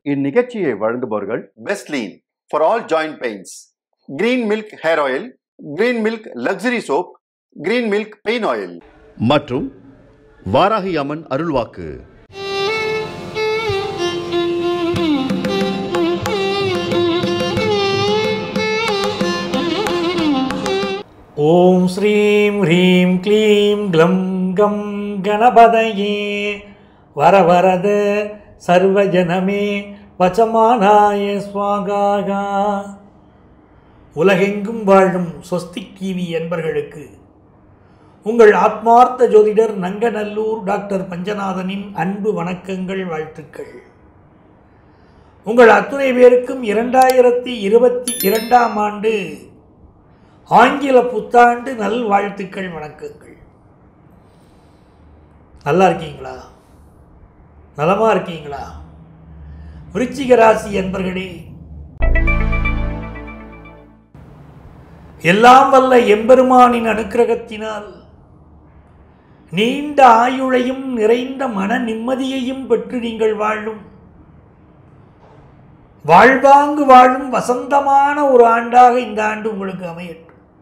இந்நிகழ்ச்சியை வழங்குபவர்கள் Bestlean for all joint pains green milk hair oil green milk luxury soap green milk pain oil மற்றும் வாராகி அம்மன் அருள்வாக்கு ஓம் ஸ்ரீம் ஹ்ரீம் க்ளீம் க்ளம் கம் கணபதயே வரவரத சர்வஜனமே வச்சமானாய ஸ்வாகாகா உலகெங்கும் வாழும் ஸ்வஸ்திக் டிவி என்பர்களுக்கு உங்கள் ஆத்மார்த்த ஜோதிடர் நங்கநல்லூர் டாக்டர் பஞ்சநாதனின் அன்பு வணக்கங்கள் வாழ்த்துக்கள் உங்கள் அத்துணை பேருக்கும் இரண்டாயிரத்தி இருபத்தி இரண்டாம் ஆண்டு ஆங்கில புத்தாண்டு நல் வாழ்த்துக்கள் வணக்கங்கள் நல்லா இருக்கீங்களா நலமா இருக்கீங்களா விருச்சிக ராசி என்பர்களே எல்லாம் வல்ல எம்பெருமானின் அனுக்கிரகத்தினால் நீண்ட ஆயுளையும் நிறைந்த மன நிம்மதியையும் பெற்று நீங்கள் வாழும் வாழ்வாங்கு வாழும் வசந்தமான ஒரு ஆண்டாக இந்த ஆண்டு உங்களுக்கு அமையட்டும்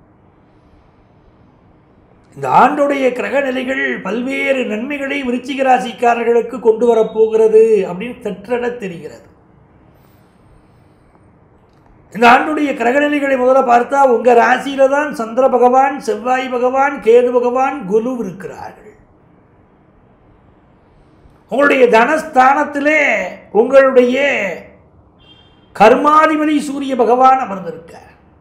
இந்த ஆண்டுடைய கிரக நிலைகள் பல்வேறு நன்மைகளை விருச்சிக ராசிக்காரர்களுக்கு கொண்டு வரப்போகிறது அப்படின்னு தற்றென தெரிகிறது இந்த ஆண்டுடைய கிரகநிலைகளை முதல்ல பார்த்தா உங்க ராசியில தான் சந்திர பகவான் செவ்வாய் பகவான் கேது பகவான் குரு இருக்கிறார்கள் உங்களுடைய தனஸ்தானத்திலே உங்களுடைய கர்மாதிபதி சூரிய பகவான் அமர்ந்திருக்கார்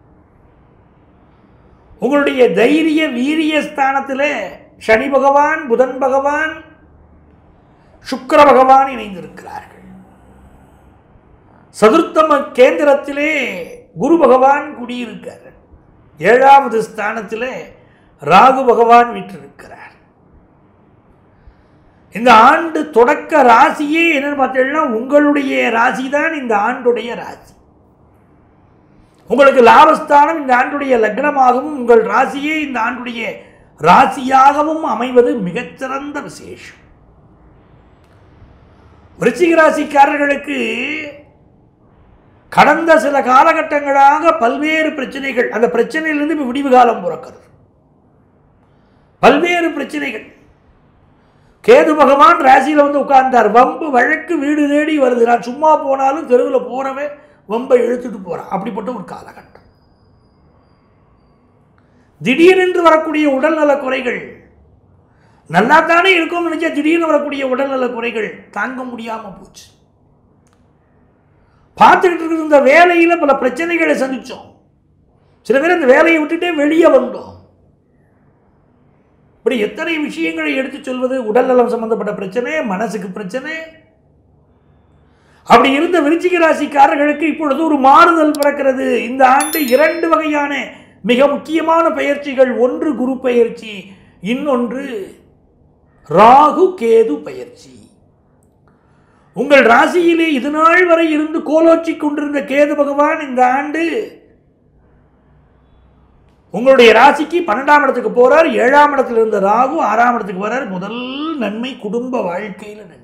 உங்களுடைய தைரிய வீரிய ஸ்தானத்திலே சனி பகவான் புதன் பகவான் சுக்கிர பகவான் இணைந்திருக்கிறார்கள் சதுர்த்தம கேந்திரத்திலே குரு பகவான் குடியிருக்கார் ஏழாவது ஸ்தானத்திலே ராகு பகவான் வீற்றிருக்கிறார் இந்த ஆண்டு தொடக்க ராசியே என்னன்னு பார்த்தீங்கன்னா உங்களுடைய ராசி தான் இந்த ஆண்டுடைய ராசி உங்களுக்கு லாபஸ்தானம் இந்த ஆண்டுடைய லக்னமாகவும் உங்கள் ராசியே இந்த ஆண்டுடைய ராசியாகவும் அமைவது மிகச்சிறந்த விசேஷம் விருச்சிக ராசிக்காரர்களுக்கு கடந்த சில காலகட்டங்களாக பல்வேறு பிரச்சனைகள் அந்த பிரச்சனையிலிருந்து இப்போ விடிவு காலம் பிறக்கிறது பல்வேறு பிரச்சனைகள் கேது பகவான் ராசியில் வந்து உட்கார்ந்தார் வம்பு வழக்கு வீடு தேடி வருது நான் சும்மா போனாலும் தெருவில் போறவே வம்பை இழுத்துட்டு போறான் அப்படிப்பட்ட ஒரு காலகட்டம் திடீரென்று வரக்கூடிய உடல்நல குறைகள் நல்லா தானே இருக்கும்னு நினைச்சா திடீர்னு வரக்கூடிய உடல்நல குறைகள் தாங்க முடியாம போச்சு பார்த்துக்கிட்டு இருக்கிற இந்த வேலையில் பல பிரச்சனைகளை சந்திச்சோம் சில பேர் அந்த வேலையை விட்டுட்டே வெளியே வந்தோம் இப்படி எத்தனை விஷயங்களை எடுத்து சொல்வது உடல்நலம் சம்பந்தப்பட்ட பிரச்சனை மனசுக்கு பிரச்சனை அப்படி இருந்த விருச்சிக ராசிக்காரர்களுக்கு இப்பொழுது ஒரு மாறுதல் பிறக்கிறது இந்த ஆண்டு இரண்டு வகையான மிக முக்கியமான பயிற்சிகள் ஒன்று குரு பயிற்சி இன்னொன்று ராகு கேது பயிற்சி உங்கள் ராசியிலே இது நாள் வரை இருந்து கோலோச்சி கொண்டிருந்த கேது பகவான் இந்த ஆண்டு உங்களுடைய ராசிக்கு பன்னெண்டாம் இடத்துக்கு போறார் ஏழாம் இடத்துல இருந்த ராகு ஆறாம் இடத்துக்கு வரார் முதல் நன்மை குடும்ப வாழ்க்கையில நன்மை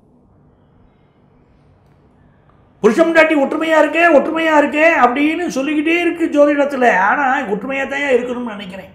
புருஷன் காட்டி ஒற்றுமையா இருக்கே ஒற்றுமையா இருக்கே அப்படின்னு சொல்லிக்கிட்டே இருக்கு ஜோதிடத்துல ஆனா ஒற்றுமையா தான் இருக்கணும்னு நினைக்கிறேன்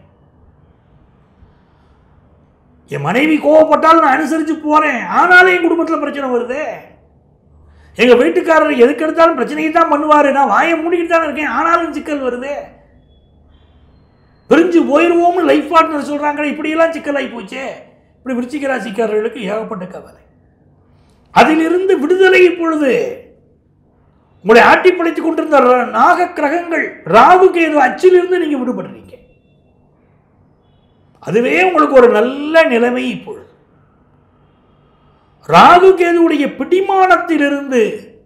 என் மனைவி கோவப்பட்டாலும் நான் அனுசரித்து போகிறேன் ஆனாலும் என் குடும்பத்தில் பிரச்சனை வருது எங்கள் வீட்டுக்காரர் எதுக்கு எடுத்தாலும் பிரச்சனையை தான் பண்ணுவார் நான் வாயை மூடிக்கிட்டு தானே இருக்கேன் ஆனாலும் சிக்கல் வருது பிரிஞ்சு போயிடுவோம்னு லைஃப் பார்ட்னர் சொல்கிறாங்க இப்படியெல்லாம் சிக்கலாகி போச்சே இப்படி விருச்சிக ராசிக்காரர்களுக்கு ஏகப்பட்ட கவலை அதிலிருந்து விடுதலை இப்பொழுது உங்களை ஆட்டி படைத்துக் கொண்டிருந்த நாக கிரகங்கள் ராகு கேது அச்சிலிருந்து நீங்கள் விடுபடுறீங்க அதுவே உங்களுக்கு ஒரு நல்ல நிலைமை இப்பொழுது ராகு கேதுவுடைய பிடிமானத்திலிருந்து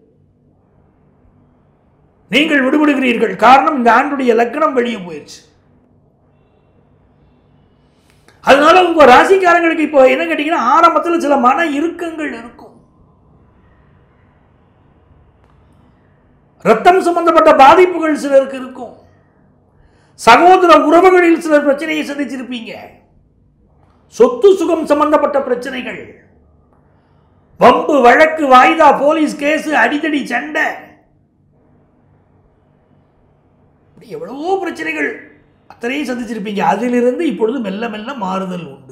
நீங்கள் விடுபடுகிறீர்கள் காரணம் இந்த ஆண்டுடைய லக்னம் வெளியே போயிடுச்சு அதனால உங்க ராசிக்காரங்களுக்கு இப்போ என்ன கேட்டீங்கன்னா ஆரம்பத்தில் சில மன இறுக்கங்கள் இருக்கும் ரத்தம் சம்பந்தப்பட்ட பாதிப்புகள் சிலருக்கு இருக்கும் சகோதர உறவுகளில் சிலர் பிரச்சனையை சந்திச்சிருப்பீங்க சொத்து சுகம் சம்பந்தப்பட்ட பிரச்சனைகள் வம்பு வழக்கு வாய்தா போலீஸ் கேஸ் அடிதடி சண்டை இப்படி எவ்வளவோ பிரச்சனைகள் அத்தனையும் சந்திச்சிருப்பீங்க அதிலிருந்து இப்பொழுது மெல்ல மெல்ல மாறுதல் உண்டு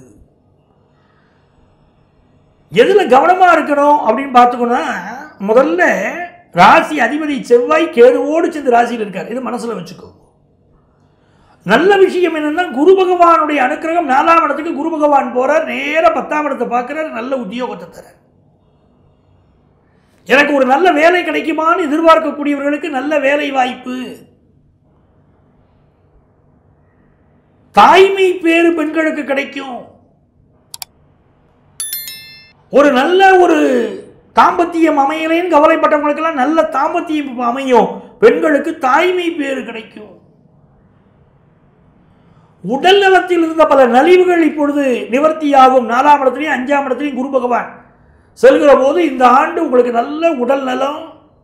எதுல கவனமா இருக்கணும் அப்படின்னு பார்த்துக்கோன்னா முதல்ல ராசி அதிபதி செவ்வாய் கேதுவோடு சேர்ந்து ராசியில் இருக்கார் இது மனசுல வச்சுக்கோ நல்ல விஷயம் என்னன்னா குரு பகவானுடைய அனுக்கிரகம் நாலாம் இடத்துக்கு குரு பகவான் போறார் நேர பத்தாம் இடத்தை பார்க்கிறார் நல்ல உத்தியோகத்தை தரார் எனக்கு ஒரு நல்ல வேலை கிடைக்குமான்னு எதிர்பார்க்கக்கூடியவர்களுக்கு நல்ல வேலை வாய்ப்பு தாய்மை பேறு பெண்களுக்கு கிடைக்கும் ஒரு நல்ல ஒரு தாம்பத்தியம் அமையலேன்னு கவலைப்பட்டவங்களுக்கெல்லாம் நல்ல தாம்பத்தியம் அமையும் பெண்களுக்கு தாய்மை பேறு கிடைக்கும் உடல் நலத்தில் இருந்த பல நலிவுகள் இப்பொழுது நிவர்த்தியாகும் நாலாம் இடத்துலையும் அஞ்சாம் இடத்துலையும் குரு பகவான் செல்கிற போது இந்த ஆண்டு உங்களுக்கு நல்ல உடல் நலம்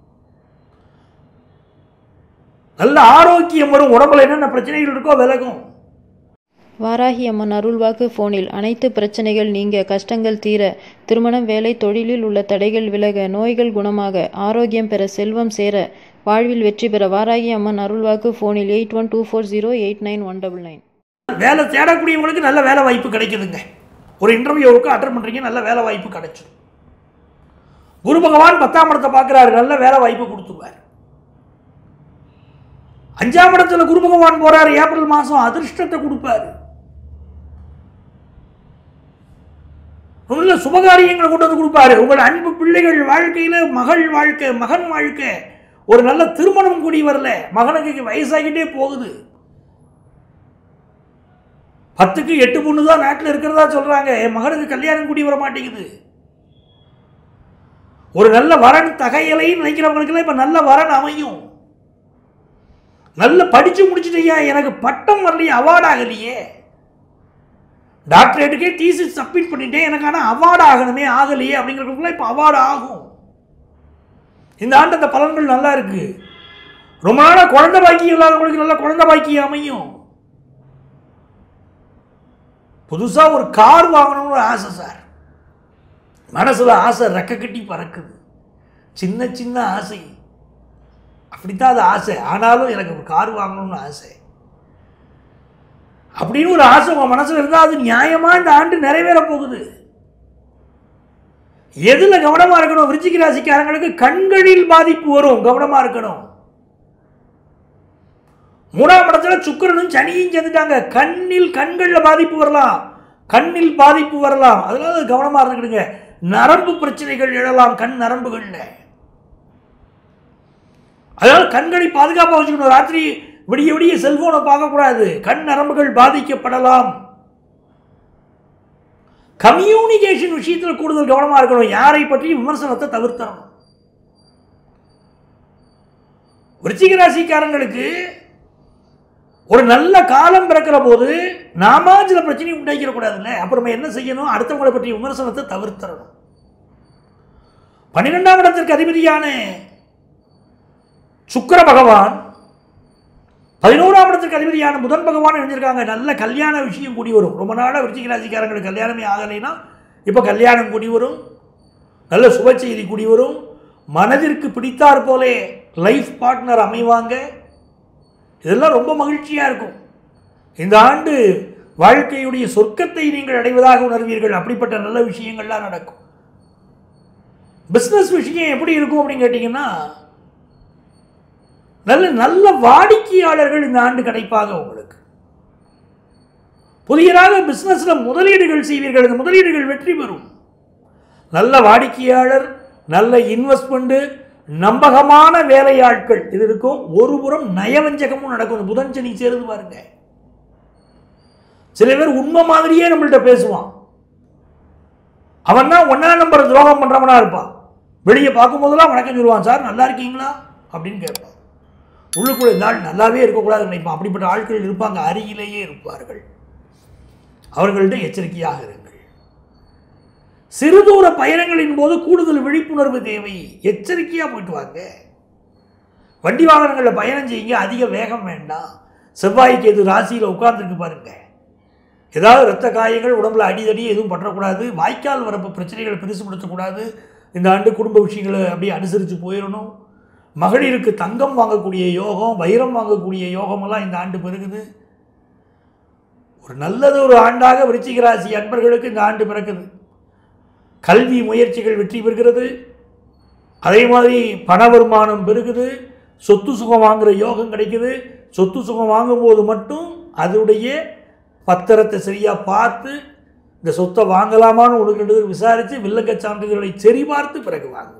நல்ல ஆரோக்கியம் வரும் உடம்புல என்னென்ன பிரச்சனைகள் இருக்கோ விலகும் வாராகி அம்மன் அருள்வாக்கு ஃபோனில் அனைத்து பிரச்சனைகள் நீங்க கஷ்டங்கள் தீர திருமணம் வேலை தொழிலில் உள்ள தடைகள் விலக நோய்கள் குணமாக ஆரோக்கியம் பெற செல்வம் சேர வாழ்வில் வெற்றி பெற வாராகி அம்மன் அருள்வாக்கு ஃபோனில் eight one two four zero eight nine one double nine வேலை தேடக்கூடியவங்களுக்கு நல்ல வேலை வாய்ப்பு கிடைக்குதுங்க ஒரு இன்டர்வியூவுக்கு அட்டன் பண்ணுறீங்க நல்ல வேலை வாய்ப்பு கிடைச்சிடும் குரு பகவான் பத்தாம் இடத்தை பார்க்குறாரு நல்ல வேலை வாய்ப்பு கொடுத்துருவார் அஞ்சாம் இடத்துல குரு பகவான் போறாரு ஏப்ரல் மாதம் அதிர்ஷ்டத்தை கொடுப்பாரு நல்ல சுபகாரியங்களை கொண்டு வந்து கொடுப்பாரு உங்கள் அன்பு பிள்ளைகள் வாழ்க்கையில் மகள் வாழ்க்கை மகன் வாழ்க்கை ஒரு நல்ல திருமணம் கூடி வரல மகனுக்கு வயசாகிட்டே போகுது பத்துக்கு எட்டு பொண்ணு தான் நாட்டில் இருக்கிறதா சொல்றாங்க என் மகனுக்கு கல்யாணம் கூடி வர மாட்டேங்குது ஒரு நல்ல வரன் தகையலைன்னு நினைக்கிறவங்களுக்கெல்லாம் இப்போ நல்ல வரன் அமையும் நல்ல படிச்சு முடிச்சுட்டீங்க எனக்கு பட்டம் வரலையே அவார்டு ஆகலையே டாக்டரேட்டுக்கே தீசிஸ் சப்மிட் பண்ணிட்டேன் எனக்கு ஆனால் அவார்டு ஆகணுமே ஆகலையே அப்படிங்கிறவங்களுக்குலாம் இப்போ அவார்டு ஆகும் இந்த ஆண்டு அந்த பலன்கள் நல்லா இருக்கு ரொம்ப நாளாக குழந்தை பாக்கியம் இல்லாதவங்களுக்கு நல்ல குழந்தை பாக்கியம் அமையும் புதுசாக ஒரு கார் வாங்கணும்னு ஒரு ஆசை சார் மனசில் ஆசை ரெக்க கட்டி பறக்குது சின்ன சின்ன ஆசை அப்படித்தான் அது ஆசை ஆனாலும் எனக்கு ஒரு கார் வாங்கணும்னு ஆசை அப்படின்னு ஒரு ஆசை உங்கள் மனசில் இருந்தால் அது நியாயமாக இந்த ஆண்டு நிறைவேற போகுது எதில் கவனமாக இருக்கணும் விருச்சிக ராசிக்காரங்களுக்கு கண்களில் பாதிப்பு வரும் கவனமாக இருக்கணும் மூணாம் இடத்துல சுக்கிரனும் சனியும் சேர்ந்துட்டாங்க கண்ணில் கண்களில் பாதிப்பு வரலாம் கண்ணில் பாதிப்பு வரலாம் அதனால கவனமாக இருந்துக்கிடுங்க நரம்பு பிரச்சனைகள் எழலாம் கண் நரம்புகளில் அதனால கண்களை பாதுகாப்பாக வச்சுக்கணும் ராத்திரி விடிய விடிய செல்போனை பார்க்கக்கூடாது கண் நரம்புகள் பாதிக்கப்படலாம் கம்யூனிகேஷன் விஷயத்தில் கூடுதல் கவனமாக இருக்கணும் யாரை பற்றியும் விமர்சனத்தை தவிர்த்தரணும் விருச்சிக ராசிக்காரங்களுக்கு ஒரு நல்ல காலம் பிறக்கிற போது நாம சில பிரச்சனையை உண்டாக்கிடக்கூடாதுல்ல அப்புறமா என்ன செய்யணும் அடுத்தவங்களை பற்றிய விமர்சனத்தை தவிர்த்தரணும் பன்னிரெண்டாம் இடத்திற்கு அதிபதியான சுக்கிர பகவான் பதினோராம் இடத்திற்கு அதிபதியான புதன் பகவான் இணைஞ்சிருக்காங்க நல்ல கல்யாண விஷயம் கூடி வரும் ரொம்ப நாளாக விருச்சிக ராசிக்காரங்களுக்கு கல்யாணமே ஆகலைன்னா இப்போ கல்யாணம் கூடி வரும் நல்ல சுப செய்தி கூடி வரும் மனதிற்கு பிடித்தாற் போலே லைஃப் பார்ட்னர் அமைவாங்க இதெல்லாம் ரொம்ப மகிழ்ச்சியாக இருக்கும் இந்த ஆண்டு வாழ்க்கையுடைய சொர்க்கத்தை நீங்கள் அடைவதாக உணர்வீர்கள் அப்படிப்பட்ட நல்ல விஷயங்கள்லாம் நடக்கும் பிஸ்னஸ் விஷயம் எப்படி இருக்கும் அப்படின்னு கேட்டிங்கன்னா நல்ல நல்ல வாடிக்கையாளர்கள் இந்த ஆண்டு கிடைப்பாங்க உங்களுக்கு புதியதாக பிஸ்னஸில் முதலீடுகள் செய்வீர்கள் இந்த முதலீடுகள் வெற்றி பெறும் நல்ல வாடிக்கையாளர் நல்ல இன்வெஸ்ட்மெண்ட்டு நம்பகமான வேலையாட்கள் இது இருக்கும் ஒரு புறம் நயவஞ்சகமும் நடக்கும் இந்த புதன் சனி சேருது பாருங்க சில பேர் உண்மை மாதிரியே நம்மள்ட்ட பேசுவான் அவன் தான் ஒன்னா நம்பர் துரோகம் பண்றவனா இருப்பான் வெளியே பார்க்கும்போதெல்லாம் வணக்கம் சொல்லுவான் சார் நல்லா இருக்கீங்களா அப்படின்னு கேட்பான் உள்ளுக்குள்ள இந்த ஆள் நல்லாவே இருக்கக்கூடாதுன்னு நினைப்பான் அப்படிப்பட்ட ஆட்கள் இருப்பாங்க அருகிலேயே இருப்பார்கள் அவர்கள்ட்ட எச்சரிக்கையாக இருங்கள் சிறுதூர பயணங்களின் போது கூடுதல் விழிப்புணர்வு தேவை எச்சரிக்கையாக போயிட்டு வாங்க வண்டி வாகனங்களில் பயணம் செய்யுங்க அதிக வேகம் வேண்டாம் செவ்வாய்க்கு எது ராசியில் உட்கார்ந்துருக்கு பாருங்க ஏதாவது ரத்த காயங்கள் உடம்புல அடிதடி எதுவும் பண்ணக்கூடாது வாய்க்கால் வரப்பு பிரச்சனைகளை பெருசுபடுத்தக்கூடாது இந்த ஆண்டு குடும்ப விஷயங்களை அப்படியே அனுசரித்து போயிடணும் மகளிருக்கு தங்கம் வாங்கக்கூடிய யோகம் வைரம் வாங்கக்கூடிய யோகமெல்லாம் இந்த ஆண்டு பெருகுது ஒரு நல்லது ஒரு ஆண்டாக விருச்சிக ராசி அன்பர்களுக்கு இந்த ஆண்டு பிறக்குது கல்வி முயற்சிகள் வெற்றி பெறுகிறது அதே மாதிரி பண வருமானம் பெருகுது சொத்து சுகம் வாங்குகிற யோகம் கிடைக்குது சொத்து சுகம் வாங்கும்போது மட்டும் அதனுடைய பத்திரத்தை சரியாக பார்த்து இந்த சொத்தை வாங்கலாமான்னு உங்களுக்கு விசாரித்து வில்லங்க சான்றிதழ்களை சரிபார்த்து பிறகு வாங்குங்க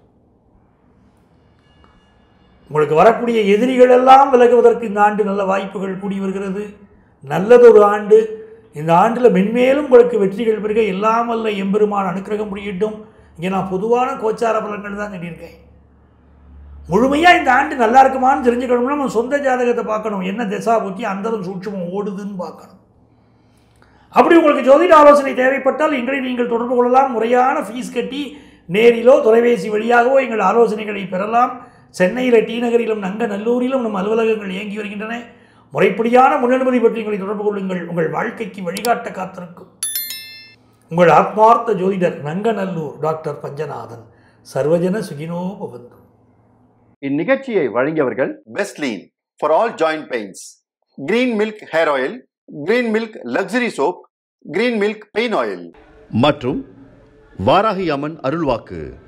உங்களுக்கு வரக்கூடிய எதிரிகள் எல்லாம் விலகுவதற்கு இந்த ஆண்டு நல்ல வாய்ப்புகள் கூடி வருகிறது நல்லதொரு ஆண்டு இந்த ஆண்டில் மென்மேலும் உங்களுக்கு வெற்றிகள் பெருக எல்லாம் வல்ல எம்பெருமான் அனுக்கிரகம் முடியட்டும் இங்கே நான் பொதுவான கோச்சார பலன்கள் தான் சொல்லியிருக்கேன் முழுமையாக இந்த ஆண்டு நல்லா இருக்குமான்னு தெரிஞ்சுக்கணும்னா நம்ம சொந்த ஜாதகத்தை பார்க்கணும் என்ன திசா புத்தி அந்தரம் சூட்சமம் ஓடுதுன்னு பார்க்கணும் அப்படி உங்களுக்கு ஜோதிட ஆலோசனை தேவைப்பட்டால் எங்களை நீங்கள் தொடர்பு கொள்ளலாம் முறையான ஃபீஸ் கட்டி நேரிலோ தொலைபேசி வழியாகவோ எங்கள் ஆலோசனைகளை பெறலாம் சென்னையில் டி நகரிலும் நங்கநல்லூரிலும் நம் அலுவலகங்கள் இயங்கி வருகின்றன முறைப்படியான முன்னனுமதி பற்றி எங்களை தொடர்பு கொள்ளுங்கள் உங்கள் வாழ்க்கைக்கு வழிகாட்ட காத்திருக்கும் உங்கள் ஆத்மார்த்த ஜோதிடர் நங்கநல்லூர் டாக்டர் பஞ்சநாதன் சர்வஜன சுகினோ பவந்து இந்நிகழ்ச்சியை வழங்கியவர்கள் Bestlean for all joint pains green milk hair oil green milk luxury soap green milk pain oil மற்றும் வாராகி அம்மன் அருள்வாக்கு